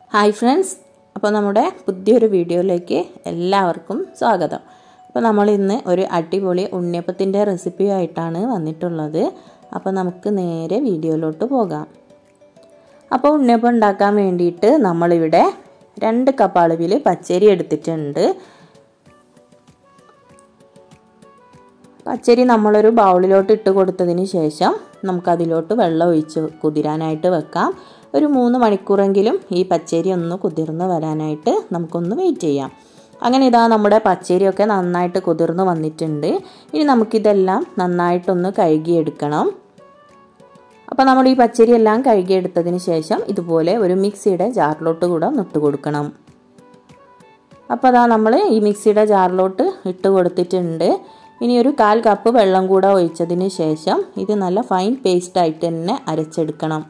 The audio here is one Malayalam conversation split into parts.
ഹായ് ഫ്രണ്ട്സ് അപ്പോൾ നമ്മുടെ പുതിയൊരു വീഡിയോയിലേക്ക് എല്ലാവർക്കും സ്വാഗതം അപ്പോൾ നമ്മൾ ഇന്ന് ഒരു അടിപൊളി ഉണ്ണിയപ്പത്തിൻ്റെ റെസിപ്പിയായിട്ടാണ് വന്നിട്ടുള്ളത് അപ്പോൾ നമുക്ക് നേരെ വീഡിയോയിലോട്ട് പോകാം അപ്പോൾ ഉണ്ണിയപ്പം ഉണ്ടാക്കാൻ വേണ്ടിയിട്ട് നമ്മളിവിടെ രണ്ട് കപ്പ് അളവിൽ പച്ചരി എടുത്തിട്ടുണ്ട് പച്ചരി നമ്മളൊരു ബൗളിലോട്ട് ഇട്ട് കൊടുത്തതിന് ശേഷം നമുക്കതിലോട്ട് വെള്ളം ഒഴിച്ച് കുതിരാനായിട്ട് വെക്കാം ഒരു മൂന്ന് മണിക്കൂറെങ്കിലും ഈ പച്ചരി ഒന്ന് കുതിർന്ന് വരാനായിട്ട് നമുക്കൊന്ന് വെയിറ്റ് ചെയ്യാം അങ്ങനെ ഇതാ നമ്മുടെ പച്ചരിയൊക്കെ നന്നായിട്ട് കുതിർന്ന് വന്നിട്ടുണ്ട് ഇനി നമുക്കിതെല്ലാം നന്നായിട്ടൊന്ന് കഴുകിയെടുക്കണം അപ്പോൾ നമ്മൾ ഈ പച്ചരി എല്ലാം കഴുകിയെടുത്തതിന് ശേഷം ഇതുപോലെ ഒരു മിക്സിയുടെ ജാറിലോട്ട് കൂടെ ഇട്ട് കൊടുക്കണം അപ്പോൾ അതാ നമ്മൾ ഈ മിക്സിയുടെ ജാറിലോട്ട് ഇട്ട് കൊടുത്തിട്ടുണ്ട് ഇനി ഒരു കാൽ കപ്പ് വെള്ളം കൂടെ ഒഴിച്ചതിന് ശേഷം ഇത് നല്ല ഫൈൻ പേസ്റ്റായിട്ട് തന്നെ അരച്ചെടുക്കണം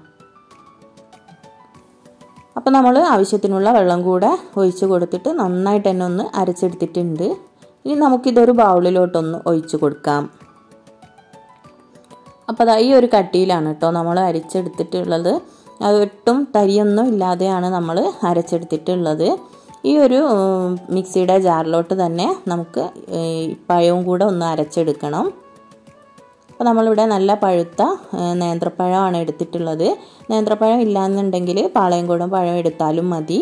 അപ്പോൾ നമ്മൾ ആവശ്യത്തിനുള്ള വെള്ളം കൂടെ ഒഴിച്ച് കൊടുത്തിട്ട് നന്നായിട്ട് തന്നെ ഒന്ന് അരച്ചെടുത്തിട്ടുണ്ട് ഇനി നമുക്കിതൊരു ബൗളിലോട്ടൊന്ന് ഒഴിച്ച് കൊടുക്കാം അപ്പോൾ അതാ ഈ ഒരു കട്ടിയിലാണ് കേട്ടോ നമ്മൾ അരച്ചെടുത്തിട്ടുള്ളത് അത് ഒട്ടും തരിയൊന്നും ഇല്ലാതെയാണ് നമ്മൾ അരച്ചെടുത്തിട്ടുള്ളത് ഈ ഒരു മിക്സിയുടെ ജാറിലോട്ട് തന്നെ നമുക്ക് പഴവും കൂടെ ഒന്ന് അരച്ചെടുക്കണം അപ്പോൾ നമ്മളിവിടെ നല്ല പഴുത്ത നേന്ത്രപ്പഴമാണ് എടുത്തിട്ടുള്ളത് നേന്ത്രപ്പഴം ഇല്ലാന്നുണ്ടെങ്കിൽ പാളയംകൂടം പഴം എടുത്താലും മതി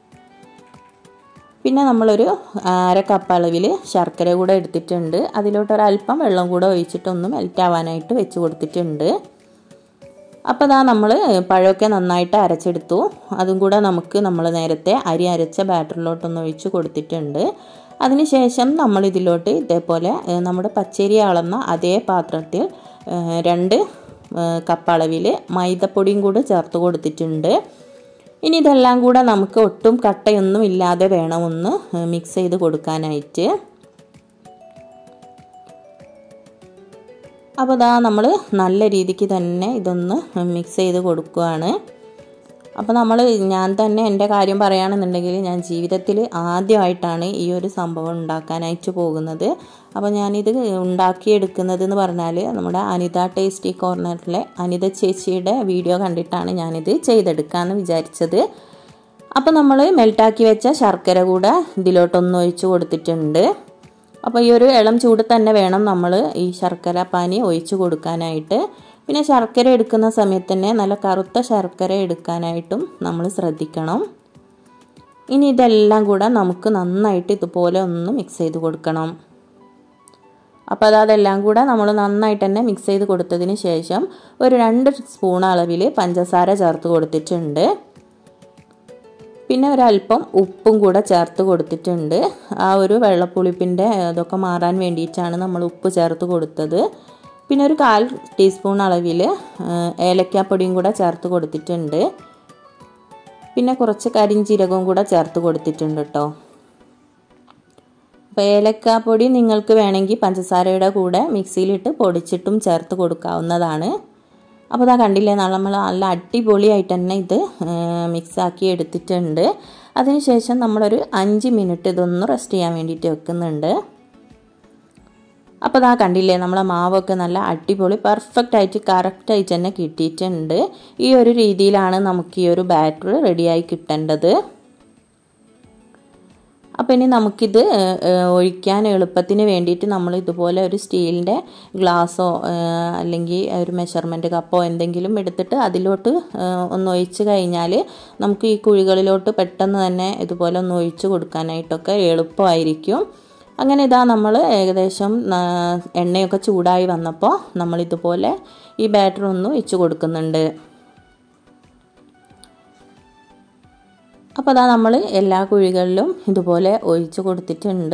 പിന്നെ നമ്മളൊരു അര കപ്പ് അളവിൽ ശർക്കര കൂടെ എടുത്തിട്ടുണ്ട് അതിലോട്ട് ഒരല്പം വെള്ളം കൂടെ ഒഴിച്ചിട്ടൊന്ന് മെൽറ്റ് ആവാനായിട്ട് വെച്ച് കൊടുത്തിട്ടുണ്ട് അപ്പോൾ ഇതാ നമ്മൾ പഴമൊക്കെ നന്നായിട്ട് അരച്ചെടുത്തു അതും കൂടെ നമുക്ക് നമ്മൾ നേരത്തെ അരി അരച്ച ബാറ്ററിലോട്ടൊന്ന് ഒഴിച്ച് കൊടുത്തിട്ടുണ്ട് അതിനുശേഷം നമ്മൾ ഇതിലോട്ട് ഇതേപോലെ നമ്മുടെ പച്ചരി അളന്ന അതേ പാത്രത്തിൽ രണ്ട് കപ്പ് അളവിൽ മൈദപ്പൊടിയും കൂടെ ചേർത്ത് കൊടുത്തിട്ടുണ്ട് ഇനി ഇതെല്ലാം കൂടെ നമുക്ക് ഒട്ടും കട്ടയൊന്നും ഇല്ലാതെ വേണം ഒന്ന് മിക്സ് ചെയ്ത് കൊടുക്കാനായിട്ട് അപ്പോൾ ഇതാ നമ്മൾ നല്ല രീതിക്ക് തന്നെ ഇതൊന്ന് മിക്സ് ചെയ്ത് കൊടുക്കുകയാണ് അപ്പോൾ നമ്മൾ ഞാൻ തന്നെ എൻ്റെ കാര്യം പറയുകയാണെന്നുണ്ടെങ്കിൽ ഞാൻ ജീവിതത്തിൽ ആദ്യമായിട്ടാണ് ഈ ഒരു സംഭവം ഉണ്ടാക്കാനായിട്ട് പോകുന്നത് അപ്പോൾ ഞാനിത് ഉണ്ടാക്കിയെടുക്കുന്നത് എന്ന് പറഞ്ഞാൽ നമ്മുടെ അനിത ടേസ്റ്റി കോർണറിലെ അനിത ചേച്ചിയുടെ വീഡിയോ കണ്ടിട്ടാണ് ഞാനിത് ചെയ്തെടുക്കാമെന്ന് വിചാരിച്ചത് അപ്പോൾ നമ്മൾ മെൽട്ടാക്കി വെച്ച ശർക്കര കൂടെ ഇതിലോട്ടൊന്ന് ഒഴിച്ച് കൊടുത്തിട്ടുണ്ട് അപ്പോൾ ഈ ഒരു ഇളം ചൂട് തന്നെ വേണം നമ്മൾ ഈ ശർക്കര പാനി ഒഴിച്ച് കൊടുക്കാനായിട്ട് പിന്നെ ശർക്കര എടുക്കുന്ന സമയത്ത് തന്നെ നല്ല കറുത്ത ശർക്കര എടുക്കാനായിട്ടും നമ്മൾ ശ്രദ്ധിക്കണം ഇനി ഇതെല്ലാം കൂടെ നമുക്ക് നന്നായിട്ട് ഇതുപോലെ ഒന്ന് മിക്സ് ചെയ്ത് കൊടുക്കണം അപ്പോൾ അത് അതെല്ലാം കൂടെ നമ്മൾ നന്നായിട്ട് തന്നെ മിക്സ് ചെയ്ത് കൊടുത്തതിന് ശേഷം ഒരു രണ്ട് സ്പൂൺ അളവിൽ പഞ്ചസാര ചേർത്ത് കൊടുത്തിട്ടുണ്ട് പിന്നെ ഒരല്പം ഉപ്പും കൂടെ ചേർത്ത് കൊടുത്തിട്ടുണ്ട് ആ ഒരു വെള്ളപ്പുളിപ്പിൻ്റെ അതൊക്കെ മാറാൻ വേണ്ടിയിട്ടാണ് നമ്മൾ ഉപ്പ് ചേർത്ത് കൊടുത്തത് പിന്നെ ഒരു കാൽ ടീസ്പൂൺ അളവിൽ ഏലക്കാപ്പൊടിയും കൂടെ ചേർത്ത് കൊടുത്തിട്ടുണ്ട് പിന്നെ കുറച്ച് കരിഞ്ചീരകവും കൂടെ ചേർത്ത് കൊടുത്തിട്ടുണ്ട് കേട്ടോ അപ്പോൾ ഏലക്കാപ്പൊടി നിങ്ങൾക്ക് വേണമെങ്കിൽ പഞ്ചസാരയുടെ കൂടെ മിക്സിയിലിട്ട് പൊടിച്ചിട്ടും ചേർത്ത് കൊടുക്കാവുന്നതാണ് അപ്പോൾ ഇതാ കണ്ടില്ലേ നമ്മൾ നല്ല അടിപൊളിയായിട്ട് തന്നെ ഇത് മിക്സാക്കി എടുത്തിട്ടുണ്ട് അതിനുശേഷം നമ്മളൊരു അഞ്ച് മിനിറ്റ് ഇതൊന്ന് റെസ്റ്റ് ചെയ്യാൻ വേണ്ടിയിട്ട് വെക്കുന്നുണ്ട് അപ്പോൾ ഇതാ കണ്ടില്ലേ നമ്മളെ മാവൊക്കെ നല്ല അടിപൊളി പെർഫെക്റ്റ് ആയിട്ട് കറക്റ്റായിട്ട് തന്നെ കിട്ടിയിട്ടുണ്ട് ഈ ഒരു രീതിയിലാണ് നമുക്ക് ഈ ഒരു ബാറ്റർ റെഡിയായി കിട്ടേണ്ടത് അപ്പോൾ ഇനി നമുക്കിത് ഒഴിക്കാൻ എളുപ്പത്തിന് വേണ്ടിയിട്ട് നമ്മൾ ഇതുപോലെ ഒരു സ്റ്റീലിൻ്റെ ഗ്ലാസ്സോ അല്ലെങ്കിൽ ഒരു മെഷർമെൻറ്റ് കപ്പോ എന്തെങ്കിലും എടുത്തിട്ട് അതിലോട്ട് ഒന്ന് ഒഴിച്ച് കഴിഞ്ഞാൽ നമുക്ക് ഈ കുഴികളിലോട്ട് പെട്ടെന്ന് തന്നെ ഇതുപോലെ ഒന്ന് ഒഴിച്ച് കൊടുക്കാനായിട്ടൊക്കെ എളുപ്പമായിരിക്കും അങ്ങനെ ഇതാ നമ്മൾ ഏകദേശം എണ്ണയൊക്കെ ചൂടായി വന്നപ്പോൾ നമ്മൾ ഇതുപോലെ ഈ ബാറ്റർ ഒന്ന് ഒഴിച്ച് കൊടുക്കുന്നുണ്ട് അപ്പോൾ അതാ നമ്മൾ എല്ലാ കുഴികളിലും ഇതുപോലെ ഒഴിച്ച് കൊടുത്തിട്ടുണ്ട്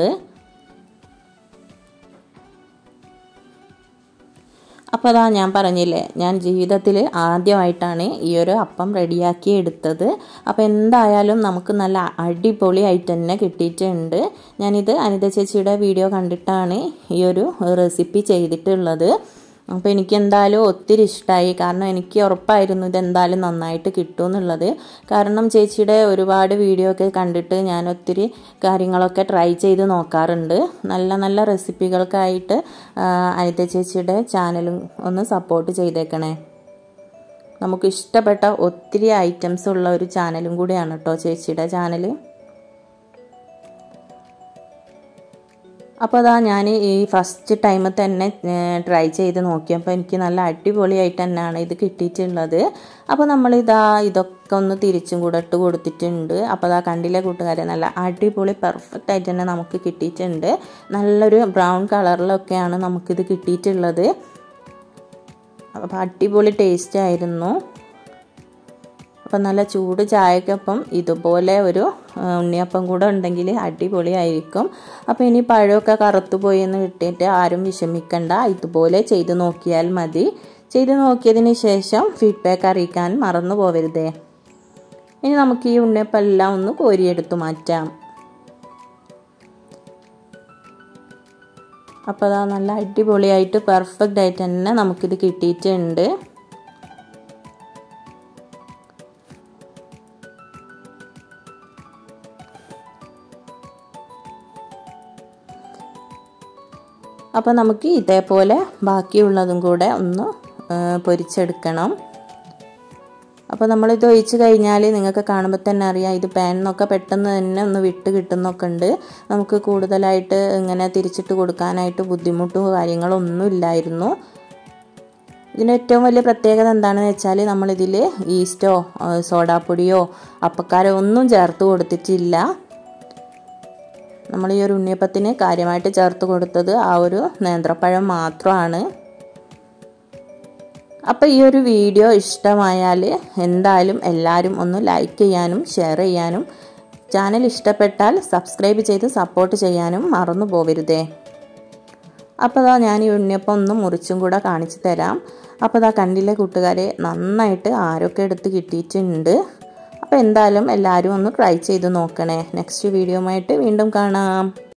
അപ്പോൾ അതാ ഞാൻ പറഞ്ഞില്ലേ ഞാൻ ജീവിതത്തിൽ ആദ്യമായിട്ടാണ് ഈ ഒരു അപ്പം റെഡിയാക്കി എടുത്തത് അപ്പോൾ എന്തായാലും നമുക്ക് നല്ല അടിപൊളിയായിട്ട് തന്നെ കിട്ടിയിട്ടുണ്ട് ഞാനിത് അനിത ചേച്ചിയുടെ വീഡിയോ കണ്ടിട്ടാണ് ഈ ഒരു റെസിപ്പി ചെയ്തിട്ടുള്ളത് അപ്പോൾ എനിക്ക് എന്തായാലും ഒത്തിരി ഇഷ്ടമായി കാരണം എനിക്ക് ഉറപ്പായിരുന്നു ഇതെന്തായാലും നന്നായിട്ട് കിട്ടുമെന്നുള്ളത് കാരണം ചേച്ചിയുടെ ഒരുപാട് വീഡിയോ ഒക്കെ കണ്ടിട്ട് ഞാൻ ഒത്തിരി കാര്യങ്ങളൊക്കെ ട്രൈ ചെയ്ത് നോക്കാറുണ്ട് നല്ല നല്ല റെസിപ്പികൾക്കായിട്ട് അനിത ചേച്ചിയുടെ ചാനലും ഒന്ന് സപ്പോർട്ട് ചെയ്തേക്കണേ നമുക്ക് ഇഷ്ടപ്പെട്ട ഒത്തിരി ഐറ്റംസ് ഉള്ള ഒരു ചാനലും കൂടിയാണ് കേട്ടോ ചേച്ചിയുടെ ചാനൽ അപ്പോൾ അതാ ഞാൻ ഈ ഫസ്റ്റ് ടൈം തന്നെ ട്രൈ ചെയ്ത് നോക്കിയപ്പോൾ എനിക്ക് നല്ല അടിപൊളിയായിട്ട് തന്നെയാണ് ഇത് കിട്ടിയിട്ടുള്ളത് അപ്പോൾ നമ്മളിതാ ഇതൊക്കെ ഒന്ന് തിരിച്ചും കൂടെ ഇട്ട് കൊടുത്തിട്ടുണ്ട് അപ്പോൾ അതാ കണ്ടിലെ കൂട്ടുകാരെ നല്ല അടിപൊളി പെർഫെക്റ്റ് ആയിട്ട് തന്നെ നമുക്ക് കിട്ടിയിട്ടുണ്ട് നല്ലൊരു ബ്രൗൺ കളറിലൊക്കെയാണ് നമുക്കിത് കിട്ടിയിട്ടുള്ളത് അപ്പോൾ അടിപൊളി ടേസ്റ്റ് ആയിരുന്നു അപ്പം നല്ല ചൂട് ചായക്കൊപ്പം ഇതുപോലെ ഒരു ഉണ്ണിയപ്പം കൂടെ ഉണ്ടെങ്കിൽ അടിപൊളിയായിരിക്കും അപ്പോൾ ഇനി പഴമൊക്കെ കറുത്തു പോയി എന്ന് കിട്ടിയിട്ട് ആരും വിഷമിക്കണ്ട ഇതുപോലെ ചെയ്ത് നോക്കിയാൽ മതി ചെയ്ത് നോക്കിയതിന് ശേഷം ഫീഡ്ബാക്ക് അറിയിക്കാൻ മറന്നു പോവരുതേ ഇനി നമുക്ക് ഈ ഉണ്ണിയപ്പം എല്ലാം ഒന്ന് കോരിയെടുത്ത് മാറ്റാം അപ്പോൾ അതാ നല്ല അടിപൊളിയായിട്ട് പെർഫെക്റ്റ് ആയിട്ട് തന്നെ നമുക്കിത് കിട്ടിയിട്ടുണ്ട് അപ്പോൾ നമുക്ക് ഇതേപോലെ ബാക്കിയുള്ളതും കൂടെ ഒന്ന് പൊരിച്ചെടുക്കണം അപ്പോൾ നമ്മളിത് ഒഴിച്ച് കഴിഞ്ഞാൽ നിങ്ങൾക്ക് കാണുമ്പോൾ തന്നെ അറിയാം ഇത് പാനിന്നൊക്കെ പെട്ടെന്ന് തന്നെ ഒന്ന് വിട്ട് കിട്ടുന്നൊക്കെ ഉണ്ട് നമുക്ക് കൂടുതലായിട്ട് ഇങ്ങനെ തിരിച്ചിട്ട് കൊടുക്കാനായിട്ട് ബുദ്ധിമുട്ടും കാര്യങ്ങളൊന്നും ഇല്ലായിരുന്നു ഇതിന് ഏറ്റവും വലിയ പ്രത്യേകത എന്താണെന്ന് വെച്ചാൽ നമ്മളിതിൽ ഈസ്റ്റോ സോഡാപ്പൊടിയോ അപ്പക്കാരോ ഒന്നും ചേർത്ത് കൊടുത്തിട്ടില്ല നമ്മൾ ഈ ഒരു ഉണ്ണിയപ്പത്തിന് കാര്യമായിട്ട് ചേർത്ത് കൊടുത്തത് ആ ഒരു നേന്ത്രപ്പഴം മാത്രമാണ് അപ്പോൾ ഈ ഒരു വീഡിയോ ഇഷ്ടമായാൽ എന്തായാലും എല്ലാവരും ഒന്ന് ലൈക്ക് ചെയ്യാനും ഷെയർ ചെയ്യാനും ചാനൽ ഇഷ്ടപ്പെട്ടാൽ സബ്സ്ക്രൈബ് ചെയ്ത് സപ്പോർട്ട് ചെയ്യാനും മറന്നു പോവരുതേ അപ്പോൾ അതാ ഞാൻ ഈ ഉണ്ണിയപ്പം ഒന്ന് മുറിച്ചും കൂടെ കാണിച്ചു തരാം അപ്പോൾ അതാ കണ്ടില്ലേ കൂട്ടുകാരെ നന്നായിട്ട് ആരൊക്കെ എടുത്ത് കിട്ടിയിട്ടുണ്ട് അപ്പോൾ എന്തായാലും എല്ലാവരും ഒന്ന് ട്രൈ ചെയ്ത് നോക്കണേ നെക്സ്റ്റ് വീഡിയോ ആയിട്ട് വീണ്ടും കാണാം